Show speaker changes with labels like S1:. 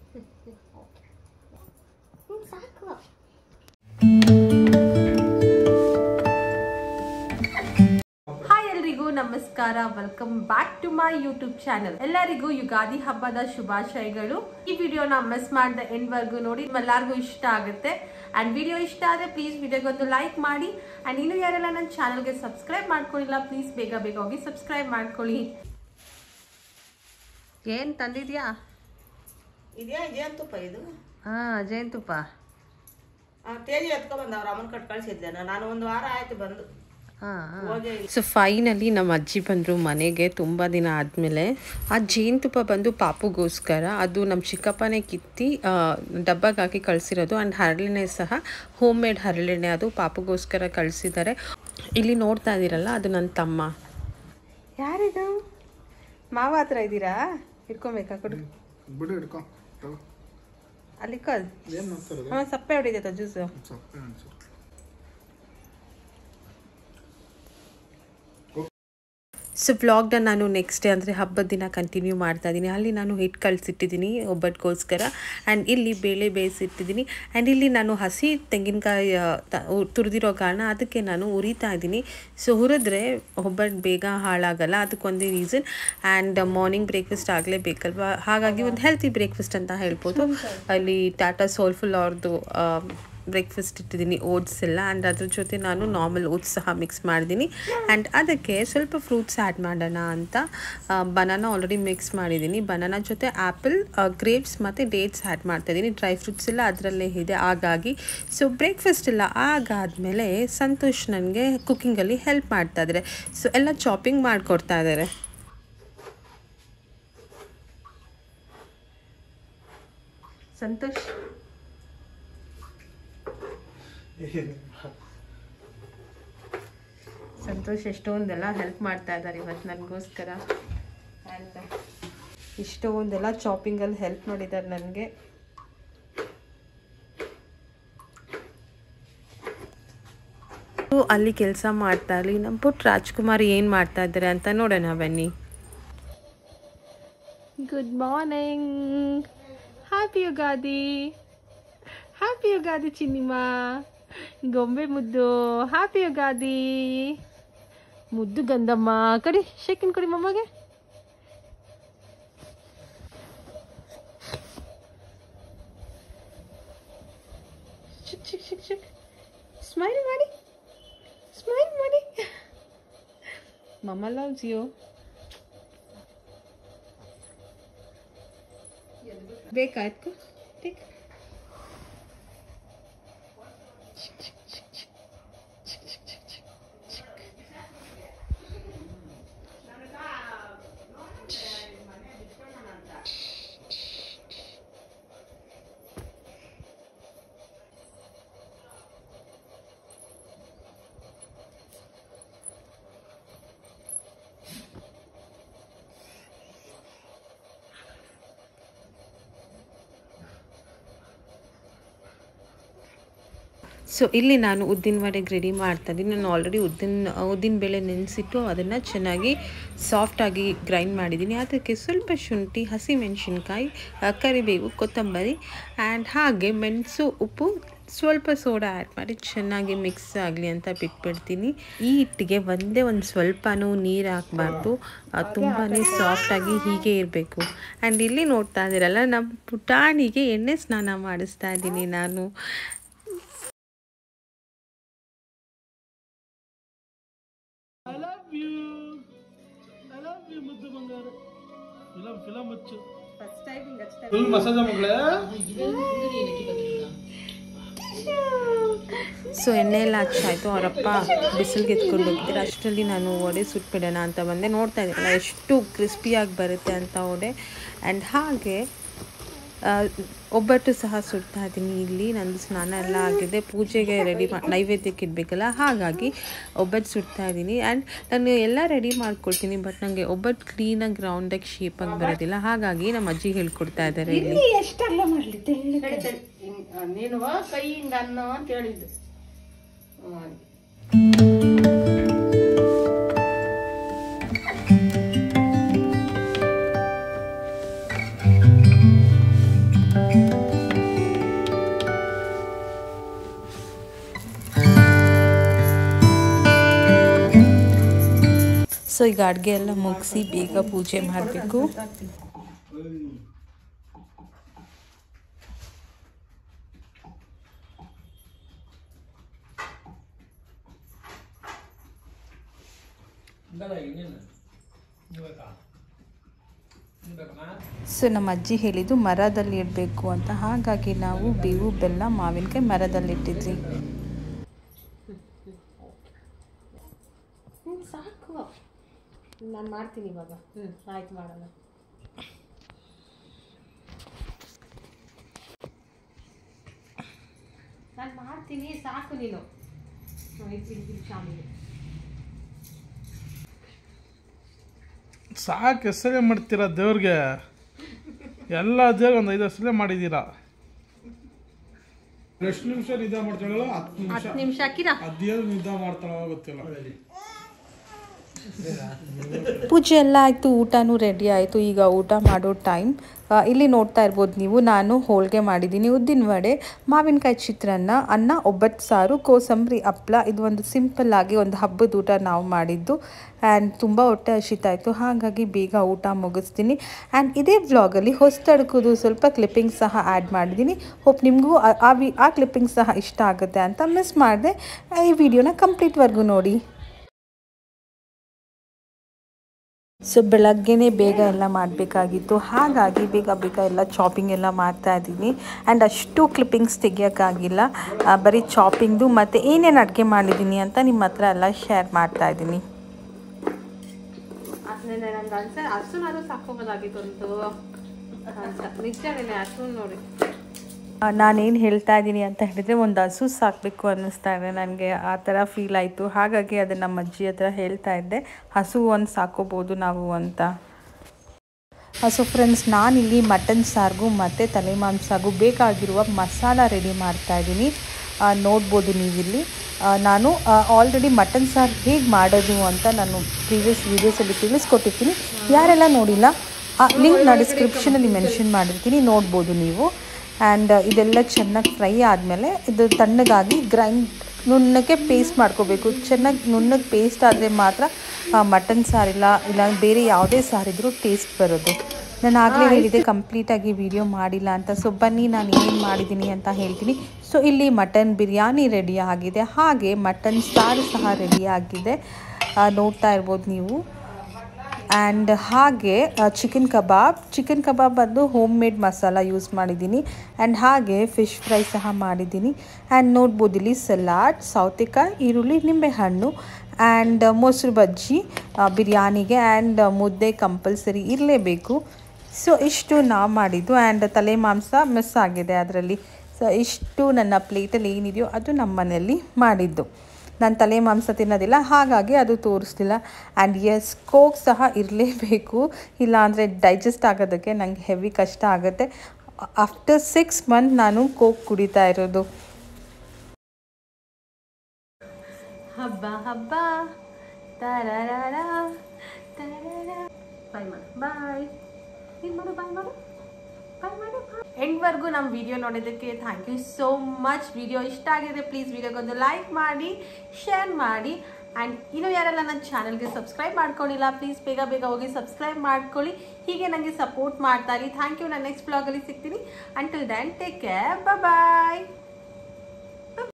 S1: ಹ್ಮ್, ಸಾಕು
S2: ಹಾಯ್ ಎಲ್ರಿಗೂ ನಮಸ್ಕಾರ welcome back to my YouTube channel ಎಲ್ಲರಿಗೂ ಯುಗಾದಿ ಹಬ್ಬದ ಶುಭಾಶಯಗಳು ಈ ವಿಡಿಯೋನ ಮಿಸ್ ಮಾಡದ ಎಂಡ್ ವರ್ಗು ನೋಡಿ ಎಲ್ಲರಿಗೂ ಇಷ್ಟ ಆಗುತ್ತೆ ಅಂಡ್ ವಿಡಿಯೋ ಇಷ್ಟ ಆದ್ರೆ ಪ್ಲೀಸ್ ವಿಡಿಯೋಗೊಂದು ಲೈಕ್ ಮಾಡಿ ಅಂಡ್ ಇನ್ನು ಯಾರೆಲ್ಲ ನನ್ನ ಚಾನಲ್ಗೆ ಸಬ್ಸ್ಕ್ರೈಬ್ ಮಾಡ್ಕೊಳ್ಳಿಲ್ಲ ಪ್ಲೀಸ್ ಬೇಗ ಬೇಗ ಹೋಗಿ ಸಬ್ಸ್ಕ್ರೈಬ್ ಮಾಡ್ಕೊಳ್ಳಿ ಏನ್ ತಂದಿದ್ಯಾ
S3: ಇದೆಯಾ ಜೇನುತುಪ್ಪ ಇದು
S2: ಹಾ ಜೇನುತುಪ್ಪ
S3: ಆ ತೇಜಿ ಎತ್ಕೊಂಡ್ ಬಂದ ಅವ್ರ ಅಮ್ಮನ ಕಟ್ ಕಳ್ಸಿದ್ದೆ ನಾನು ಒಂದು ವಾರ ಆಯ್ತು ಬಂದು ಹೋಗಿ
S2: ಸೊ ಫೈನಲಿ ನಮ್ಮ ಅಜ್ಜಿ ಬಂದರು ಮನೆಗೆ ತುಂಬ ದಿನ ಆದಮೇಲೆ ಆ ಜೇನುತುಪ್ಪ ಬಂದು ಪಾಪುಗೋಸ್ಕರ ಅದು ನಮ್ಮ ಚಿಕ್ಕಪ್ಪನೇ ಕಿತ್ತಿ ಆ, ಡಬ್ಬಗೆ ಹಾಕಿ ಕಳಿಸಿರೋದು ಆ್ಯಂಡ್ ಹರಳೆಣ್ಣೆ ಸಹ ಹೋಮ್ ಮೇಡ್ ಹರಳೆಣ್ಣೆ ಅದು ಪಾಪುಗೋಸ್ಕರ ಕಳಿಸಿದ್ದಾರೆ ಇಲ್ಲಿ ನೋಡ್ತಾ ಇದ್ದೀರಲ್ಲ ಅದು ನನ್ನ ತಮ್ಮ ಯಾರಿದು ಮಾವ ಹತ್ರ ಇದ್ದೀರಾ ಇಟ್ಕೊಬೇಕಾ ಕೊಡು
S4: ಬಿಡು ಹಿಡ್ಕೊ ತಗೋ
S2: ಅಲ್ಲಿ ಕಲ್
S4: ಏನು ಮಾಡ್ತಾರೆ
S2: ಹಾಂ ಸಪ್ಪೆ ಹೊಡಿತೈತ ಜ್ಯೂಸು
S4: ಸಪ್ಪೆ ಅನ್ಸುತ್ತೆ
S2: ಸೊ ವ್ಲಾಗ್ನ ನಾನು ನೆಕ್ಸ್ಟ್ ಡೇ ಅಂದರೆ ಹಬ್ಬದ ದಿನ ಕಂಟಿನ್ಯೂ ಮಾಡ್ತಾ ಇದ್ದೀನಿ ಅಲ್ಲಿ ನಾನು ಹಿಟ್ಟು ಕಳಿಸಿಟ್ಟಿದ್ದೀನಿ ಒಬ್ಬಟ್ಟಿಗೋಸ್ಕರ ಆ್ಯಂಡ್ ಇಲ್ಲಿ ಬೇಳೆ ಬೇಯಿಸಿಟ್ಟಿದ್ದೀನಿ ಆ್ಯಂಡ್ ಇಲ್ಲಿ ನಾನು ಹಸಿ ತೆಂಗಿನಕಾಯಿ ಆ, ತ- ಉ- ತುರಿದಿರೋ ಕಾರಣ ಅದಕ್ಕೆ ನಾನು ಉರಿತಾ ಇದ್ದೀನಿ ಸೊ ಹುರಿದ್ರೆ ಒಬ್ಬಟ್ಟು ಬೇಗ ಹಾಳಾಗಲ್ಲ ಅದಕ್ಕೊಂದೇ ರೀಸನ್ ಆ್ಯಂಡ್ ಮಾರ್ನಿಂಗ್ ಬ್ರೇಕ್ಫಾಸ್ಟ್ ಆಗಲೇಬೇಕಲ್ವ ಹಾಗಾಗಿ ಒಂದು ಹೆಲ್ತಿ ಬ್ರೇಕ್ಫಾಸ್ಟ್ ಅಂತ ಹೇಳ್ಬೋದು ಅಲ್ಲಿ ಟಾಟಾ ಸೋಲ್ಫುಲ್ ಅವ್ರದ್ದು ಬ್ರೇಕ್ಫಾಸ್ಟ್ ಇಟ್ಟಿದ್ದೀನಿ ಓಟ್ಸ್ ಎಲ್ಲ ಆ್ಯಂಡ್ ಅದ್ರ ಜೊತೆ ನಾನು ನಾರ್ಮಲ್ ಓಟ್ಸ್ ಸಹ ಮಿಕ್ಸ್ ಮಾಡಿದ್ದೀನಿ ಆ್ಯಂಡ್ ಅದಕ್ಕೆ ಸ್ವಲ್ಪ ಫ್ರೂಟ್ಸ್ ಆ್ಯಡ್ ಮಾಡೋಣ ಅಂತ ಬನಾನ ಆಲ್ರೆಡಿ ಮಿಕ್ಸ್ ಮಾಡಿದ್ದೀನಿ ಬನಾನ ಜೊತೆ ಆ್ಯಪಲ್ ಗ್ರೇಪ್ಸ್ ಮತ್ತು ಡೇಟ್ಸ್ ಆ್ಯಡ್ ಮಾಡ್ತಾಯಿದ್ದೀನಿ ಡ್ರೈ ಫ್ರೂಟ್ಸ್ ಎಲ್ಲ ಅದರಲ್ಲೇ ಇದೆ ಹಾಗಾಗಿ ಸೊ ಬ್ರೇಕ್ಫಾಸ್ಟ್ ಎಲ್ಲ ಆಗಾದಮೇಲೆ ಸಂತೋಷ್ ನನಗೆ ಕುಕ್ಕಿಂಗಲ್ಲಿ ಹೆಲ್ಪ್ ಮಾಡ್ತಾ ಇದ್ದಾರೆ ಸೊ ಎಲ್ಲ ಚಾಪಿಂಗ್ ಮಾಡಿಕೊಡ್ತಾ ಇದ್ದಾರೆ ಸಂತೋಷ್ ಸಂತೋಷ್ ಎಷ್ಟೊಂದೆಲ್ಲ ಹೆಲ್ಪ್ ಮಾಡ್ತಾ ಇದ್ದಾರೆ ಇವತ್ತು ನನಗೋಸ್ಕರ ಆ್ಯಂಡ್ ಇಷ್ಟೊಂದೆಲ್ಲ ಚಾಪಿಂಗಲ್ಲಿ ಹೆಲ್ಪ್ ಮಾಡಿದ್ದಾರೆ ನನಗೆ ಅಲ್ಲಿ ಕೆಲಸ ಮಾಡ್ತಾ ಇರಲಿ ನಮ್ಮ ಪುಟ್ ರಾಜ್ಕುಮಾರ್ ಏನು ಮಾಡ್ತಾ ಇದ್ದಾರೆ ಅಂತ ನೋಡೋಣ ಬನ್ನಿ good morning happy Ugadi happy Ugadi ಚಿನ್ನಿಮಾ ಗೊಂಬೆ ಮುದ್ದು ಹ್ಯಾಪಿ ಯುಗಾದಿ ಮುದ್ದು ಗಂಧಮ್ಮ ಕಡಿ ಶೇಕಿನ್ ಕೊಡಿ ಮಮ್ಮಗೆ ಶಿಕ್ ಶಿಕ್ ಶಿಕ್ ಶಿಕ್ ಸ್ಮೈಲ್ ಮಾಡಿ ಸ್ಮೈಲ್ ಮಾಡಿ ಮಮ್ಮ ಲವ್ಸ್ ಯು ಬೇಕಾಯ್ತು ಟೇಕ್ ಸೊ ಇಲ್ಲಿ ನಾನು ಉದ್ದಿನ ವಡೆಗೆ ರೆಡಿ ಮಾಡ್ತಾ ಇದ್ದೀನಿ ನಾನು ಆಲ್ರೆಡಿ ಉದ್ದಿನ ಉದ್ದಿನ ಬೇಳೆ ನೆನೆಸಿಟ್ಟು ಅದನ್ನು ಚೆನ್ನಾಗಿ ಸಾಫ್ಟಾಗಿ ಗ್ರೈಂಡ್ ಮಾಡಿದ್ದೀನಿ ಅದಕ್ಕೆ ಸ್ವಲ್ಪ ಶುಂಠಿ ಹಸಿಮೆಣಸಿನ್ಕಾಯಿ ಆ, ಕರಿಬೇವು ಕೊತ್ತಂಬರಿ ಆ್ಯಂಡ್ ಹಾಗೆ ಮೆಣಸು ಉಪ್ಪು ಸ್ವಲ್ಪ ಸೋಡಾ ಆ್ಯಡ್ ಮಾಡಿ ಚೆನ್ನಾಗಿ ಮಿಕ್ಸ್ ಆಗಲಿ ಅಂತ ಬಿಟ್ಬಿಡ್ತೀನಿ ಈ ಹಿಟ್ಟಿಗೆ ಒಂದೇ ಒಂದು ಸ್ವಲ್ಪನೂ ನೀರು ಹಾಕಬಾರ್ದು ತುಂಬಾ ಸಾಫ್ಟಾಗಿ ಹೀಗೆ ಇರಬೇಕು ಆ್ಯಂಡ್ ಇಲ್ಲಿ ನೋಡ್ತಾ ಇದ್ದೀರಲ್ಲ ನಮ್ಮ ಪುಟಾಣಿಗೆ ಎಣ್ಣೆ ಸ್ನಾನ ಮಾಡಿಸ್ತಾ ಇದ್ದೀನಿ ನಾನು
S4: ಫುಲ್ ಮಸಾಜ ಮಗಳೇ
S2: ಸೊ ಎಣ್ಣೆ ಎಲ್ಲ ಹಚ್ಚಾಯಿತು ಅವರಪ್ಪ ಬಿಸಿಲಿಗೆ ಎತ್ಕೊಂಡು ಹೋಗ್ತಾರೆ ಅಷ್ಟರಲ್ಲಿ ನಾನು ವಡೆ ಸುಟ್ಬಿಡೋಣ ಅಂತ ಬಂದೆ ನೋಡ್ತಾ ಇದ್ದೀರಲ್ಲ ಎಷ್ಟು ಕ್ರಿಸ್ಪಿಯಾಗಿ ಬರುತ್ತೆ ಅಂತ ವಡೆ ಆ್ಯಂಡ್ ಹಾಗೆ ಆ, ಒಬ್ಬಟ್ಟು ಸಹ ಸುಡ್ತಾ ಇದ್ದೀನಿ ಇಲ್ಲಿ ನಂದು ಸ್ನಾನ ಎಲ್ಲ ಆಗಿದೆ ಪೂಜೆಗೆ ರೆಡಿ ಮಾ ನೈವೇದ್ಯಕ್ಕೆ ಇಡಬೇಕಲ್ಲ ಹಾಗಾಗಿ ಒಬ್ಬಟ್ಟು ಸುಡ್ತಾ ಇದ್ದೀನಿ ಆ್ಯಂಡ್ ನಾನು ಎಲ್ಲ ರೆಡಿ ಮಾಡ್ಕೊಳ್ತೀನಿ ಬಟ್ ನನಗೆ ಒಬ್ಬಟ್ಟು ಕ್ಲೀನಾಗಿ ರೌಂಡಾಗಿ ಶೇಪಾಗಿ ಬರೋದಿಲ್ಲ ಹಾಗಾಗಿ ನಮ್ಮ ಅಜ್ಜಿ ಹೇಳ್ಕೊಡ್ತಾ ಇದ್ದಾರೆ ಇಲ್ಲಿ
S1: ಎಷ್ಟಲ್ಲ ಮಾಡ್ಲಿ ತೆಳ್ಳಗೆ
S3: ತಡಿ, ತಡಿ. ಹಿಂಗ್ ನೀನು ಕೈ ಹಿಂಗ ಅನ್ನೋ ಅಂತ ಹೇಳಿದ್ದು ಹ್ಮ್.
S1: ಆ
S2: ಸೊ ಈಗ ಅಡುಗೆ ಎಲ್ಲ ಮುಗಿಸಿ ಬೇಗ ಪೂಜೆ ಮಾಡಬೇಕು ಸೊ ನಮ್ಮ ಅಜ್ಜಿ ಹೇಳಿದ್ದು ಮರದಲ್ಲಿ ಇಡಬೇಕು ಅಂತ ಹಾಗಾಗಿ ನಾವು ಬೇವು ಬೆಲ್ಲ ಮಾವಿನಕಾಯಿ ಮರದಲ್ಲಿ ಇಟ್ಟಿದ್ವಿ
S1: ಹ್ಞೂ ಸಾಕು ನಾನು ಮಾಡ್ತೀನಿ ಇವಾಗ ಹ್ಞೂ ಆಯ್ತು ಮಾಡೋಣ ನಾನು ಮಾಡ್ತೀನಿ ಸಾಕು ನೀನು ಶಾಮಿಗೆ
S5: ಸಾಕು ಹೆಸರೇ ಮಾಡ್ತೀರಾ ದೇವ್ರಿಗೆ ಎಲ್ಲ ದೇವ್ರ ಒಂದು ಐದು ಹೆಸರೇ ಮಾಡಿದ್ದೀರಾ ಎಷ್ಟು ನಿಮಿಷ ನಿದ್ದೆ ಮಾಡ್ತಾಳೋ ಹತ್ತು ನಿಮಿಷ
S1: ಹತ್ತು ನಿಮಿಷ ಹಾಕಿರಾ
S5: ಅದೇನು ನಿದ್ದೆ ಮಾಡ್ತಾಳೋ ಗೊತ್ತಿಲ್ಲ
S2: ಪೂಜೆ ಎಲ್ಲ ಆಯಿತು ಊಟನೂ ರೆಡಿ ಆಯಿತು ಈಗ ಊಟ ಮಾಡೋ ಟೈಮ್ ಇಲ್ಲಿ ನೋಡ್ತಾ ಇರ್ಬೋದು ನೀವು ನಾನು ಹೋಳಿಗೆ ಮಾಡಿದ್ದೀನಿ ಉದ್ದಿನ ವಡೆ ಮಾವಿನಕಾಯಿ ಚಿತ್ರಾನ್ನ ಅನ್ನ ಒಬ್ಬಟ್ಟು ಸಾರು ಕೋಸಂಬರಿ ಹಪ್ಳ ಇದು ಒಂದು ಸಿಂಪಲ್ ಆಗಿ ಒಂದು ಹಬ್ಬದ ಊಟ ನಾವು ಮಾಡಿದ್ದು ಆ್ಯಂಡ್ ತುಂಬ ಹೊಟ್ಟೆ ಹಸಿತಾಯಿತು ಹಾಗಾಗಿ ಬೇಗ ಊಟ ಮುಗಿಸ್ತೀನಿ ಆ್ಯಂಡ್ ಇದೇ ವ್ಲಾಗಲ್ಲಿ ಹೊಸ್ತಡ್ಕೋದು ಸ್ವಲ್ಪ ಕ್ಲಿಪ್ಪಿಂಗ್ ಸಹ ಆ್ಯಡ್ ಮಾಡಿದ್ದೀನಿ ಹೋಪ್ ನಿಮಗೂ ಆ- ಆ ವಿ ಆ ಕ್ಲಿಪ್ಪಿಂಗ್ ಸಹ ಇಷ್ಟ ಆಗುತ್ತೆ ಅಂತ ಮಿಸ್ ಮಾಡಿದೆ ಈ ವಿಡಿಯೋನ ಕಂಪ್ಲೀಟ್ವರೆಗೂ ನೋಡಿ ಸೊ ಬೆಳಗ್ಗೆನೇ ಬೇಗ ಎಲ್ಲ ಮಾಡಬೇಕಾಗಿತ್ತು ಹಾಗಾಗಿ ಬೇಗ ಬೇಗ ಎಲ್ಲ ಚಾಪಿಂಗ್ ಎಲ್ಲ ಮಾಡ್ತಾ ಇದ್ದೀನಿ ಆ್ಯಂಡ್ ಅಷ್ಟು ಕ್ಲಿಪ್ಪಿಂಗ್ಸ್ ತೆಗಿಯೋಕ್ಕಾಗಿಲ್ಲ ಆ, ಬರೀ ಚಾಪಿಂಗ್ದು ಮತ್ತು ಏನೇನು ಅಡುಗೆ ಮಾಡಿದ್ದೀನಿ ಅಂತ ನಿಮ್ಮ ಹತ್ರ ಎಲ್ಲ ಶೇರ್ ಮಾಡ್ತಾ ಇದ್ದೀನಿ
S1: ನನಗೆ ಅನ್ಸ ಹಸುನಾದ್ರು ಸಾಕೋಬೋದಾಗಿತ್ತು ಒಂದು ಅಂತ ನಿಜನೇ ಹಸು ನೋಡಿ
S2: ನಾನೇನು ಹೇಳ್ತಾ ಇದ್ದೀನಿ ಅಂತ ಹೇಳಿದರೆ ಒಂದು ಹಸು ಸಾಕಬೇಕು ಅನ್ನಿಸ್ತಾ ಇದೆ ನನಗೆ ಆ ಥರ ಫೀಲ್ ಆಯಿತು ಹಾಗಾಗಿ ಅದನ್ನು ನಮ್ಮ ಅಜ್ಜಿ ಹತ್ರ ಹೇಳ್ತಾ ಇದ್ದೆ ಹಸು ಒಂದು ಸಾಕೋಬೋದು ನಾವು ಅಂತ ಸೊ ಫ್ರೆಂಡ್ಸ್ ನಾನಿಲ್ಲಿ ಮಟನ್ ಸಾರಿಗೂ ಮತ್ತು ತಲೆ ಮಾಂಸಾಗೂ ಬೇಕಾಗಿರುವ ಮಸಾಲ ರೆಡಿ ಮಾಡ್ತಾ ಇದ್ದೀನಿ ನೋಡ್ಬೋದು ನೀವಿಲ್ಲಿ ಆ, ನಾನು ಆಲ್ರೆಡಿ ಮಟನ್ ಸಾರು ಹೇಗೆ ಮಾಡೋದು ಅಂತ ನಾನು ಪ್ರೀವಿಯಸ್ ವೀಡಿಯೋಸಲ್ಲಿ ತಿಳಿಸ್ಕೊಟ್ಟಿರ್ತೀನಿ ಯಾರೆಲ್ಲ ನೋಡಿಲ್ಲ ಆ ಲಿಂಕ್ನ ಡಿಸ್ಕ್ರಿಪ್ಷನಲ್ಲಿ ಮೆನ್ಷನ್ ಮಾಡಿರ್ತೀನಿ ನೋಡ್ಬೋದು ನೀವು ಆ್ಯಂಡ್ ಇದೆಲ್ಲ ಚೆನ್ನಾಗಿ ಫ್ರೈ ಆದಮೇಲೆ ಇದು ತಣ್ಣಗಾಗಿ ಗ್ರೈಂಡ್ ನುಣ್ಣಕ್ಕೆ ಪೇಸ್ಟ್ ಮಾಡ್ಕೋಬೇಕು ಚೆನ್ನಾಗಿ ನುಣ್ಣಗೆ ಪೇಸ್ಟ್ ಆದರೆ ಮಾತ್ರ ಮಟನ್ ಸಾರಿಲ್ಲ ಇಲ್ಲ ಬೇರೆ ಯಾವುದೇ ಸಾರಿದ್ರೂ ಟೇಸ್ಟ್ ಬರೋದು ನಾನು ಆಗಲೇ ಹೇಳಿದೆ ಕಂಪ್ಲೀಟಾಗಿ ವಿಡಿಯೋ ಮಾಡಿಲ್ಲ ಅಂತ ಸೊ ಬನ್ನಿ ನಾನು ಏನೇನು ಮಾಡಿದ್ದೀನಿ ಅಂತ ಹೇಳ್ತೀನಿ ಸೊ ಇಲ್ಲಿ ಮಟನ್ ಬಿರಿಯಾನಿ ರೆಡಿ ಆಗಿದೆ ಹಾಗೆ ಮಟನ್ ಸಾರು ಸಹ ರೆಡಿ ಆಗಿದೆ ಆ, ನೋಡ್ತಾ ಇರ್ಬೋದು ನೀವು ಆ್ಯಂಡ್ ಹಾಗೆ ಚಿಕನ್ ಕಬಾಬ್ ಚಿಕನ್ ಕಬಾಬ್ ಬಂದು ಹೋಮ್ ಮೇಡ್ ಮಸಾಲ ಯೂಸ್ ಮಾಡಿದ್ದೀನಿ ಆ್ಯಂಡ್ ಹಾಗೆ ಫಿಶ್ ಫ್ರೈ ಸಹ ಮಾಡಿದ್ದೀನಿ ಆ್ಯಂಡ್ ನೋಡ್ಬೋದು ಇಲ್ಲಿ ಸಲಾಡ್ ಸೌತೆಕಾಯಿ ಈರುಳ್ಳಿ ನಿಂಬೆಹಣ್ಣು ಆ್ಯಂಡ್ ಮೊಸರು ಬಜ್ಜಿ ಆ, ಬಿರಿಯಾನಿಗೆ ಆ್ಯಂಡ್ ಮುದ್ದೆ ಕಂಪಲ್ಸರಿ ಇರಲೇಬೇಕು ಸೊ ಇಷ್ಟು ನಾವು ಮಾಡಿದ್ದು ಆ್ಯಂಡ್ ತಲೆ ಮಾಂಸ ಮಿಸ್ ಆಗಿದೆ ಅದರಲ್ಲಿ ಸೊ ಇಷ್ಟು ನನ್ನ ಪ್ಲೇಟಲ್ಲಿ ಏನಿದೆಯೋ ಅದು ನಮ್ಮ ಮನೆಯಲ್ಲಿ ಮಾಡಿದ್ದು ನಾನು ತಲೆ ಮಾಂಸ ತಿನ್ನೋದಿಲ್ಲ ಹಾಗಾಗಿ ಅದು ತೋರಿಸ್ಲಿಲ್ಲ ಆ್ಯಂಡ್ ಎಸ್ ಕೋಕ್ ಸಹ ಇರಲೇಬೇಕು ಇಲ್ಲ ಅಂದರೆ ಡೈಜೆಸ್ಟ್ ಆಗೋದಕ್ಕೆ ನನಗೆ ಹೆವಿ ಕಷ್ಟ ಆಗುತ್ತೆ ಆಫ್ಟರ್ ಸಿಕ್ಸ್ ಮಂತ್ ನಾನು ಕೋಕ್ ಕುಡಿತಾ ಇರೋದು
S1: ಹಬ್ಬ ಹಬ್ಬ ತರರರ ತರರರ ಬಾಯ್ ಮಾಡು ಬಾಯ್ ನೀನು ಮಾಡು ಬಾಯ್ ಮಾಡು ಬಾಯ್ ಮಾಡು ಎಂಡ್ವರೆಗೂ ನಮ್ಮ ವಿಡಿಯೋ ನೋಡೋದಕ್ಕೆ thank you so much video ಇಷ್ಟ ಆಗಿದ್ರೆ ಪ್ಲೀಸ್ ವಿಡಿಯೋಗೊಂದು ಲೈಕ್ ಮಾಡಿ ಶೇರ್ ಮಾಡಿ ಆ್ಯಂಡ್ ಇನ್ನು ಯಾರೆಲ್ಲ ನನ್ನ ಚಾನಲ್ಗೆ ಸಬ್ಸ್ಕ್ರೈಬ್ ಮಾಡ್ಕೊಂಡಿಲ್ಲ ಪ್ಲೀಸ್ ಬೇಗ ಬೇಗ ಹೋಗಿ ಸಬ್ಸ್ಕ್ರೈಬ್ ಮಾಡ್ಕೊಳ್ಳಿ ಹೀಗೆ ನನಗೆ ಸಪೋರ್ಟ್ ಮಾಡ್ತಾ ಇರಿ ಥ್ಯಾಂಕ್ ಯು ನಾನು ನೆಕ್ಸ್ಟ್ ಬ್ಲಾಗಲ್ಲಿ ಸಿಗ್ತೀನಿ ಅಂಟಿಲ್ ದೆನ್ ಟೇಕ್ ಕೇರ್ ಬಾಯ್